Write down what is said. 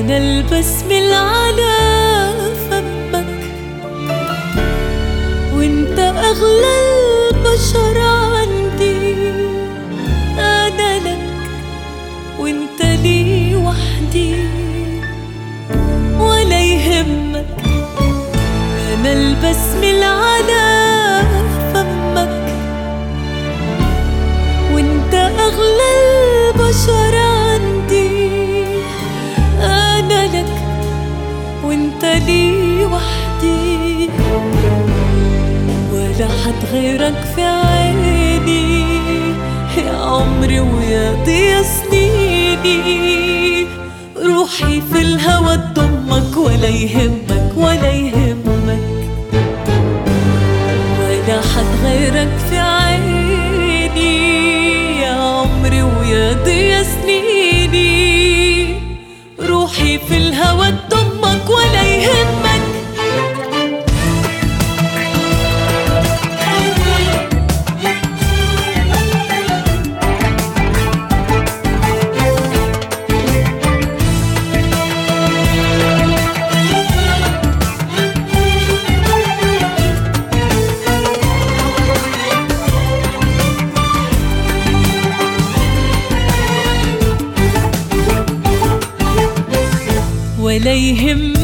أنا البسمة على فمك وانت أغلى البشر عندي أنا لك وانت لي وحدي ولا يهمك أنا البسمة على فمك وانت أغلى البشر عندي أنا لك وانت لي وحدي ولا حد غيرك في عيني يا عمري ويا ضيا سنيني روحي في الهوى تضمك ولا يهمك ولا يهمك ولا حد غيرك في عيني يا عمري ويا ضيا سنيني روحي في الهوى تضمك ولا يهمك ولا يهم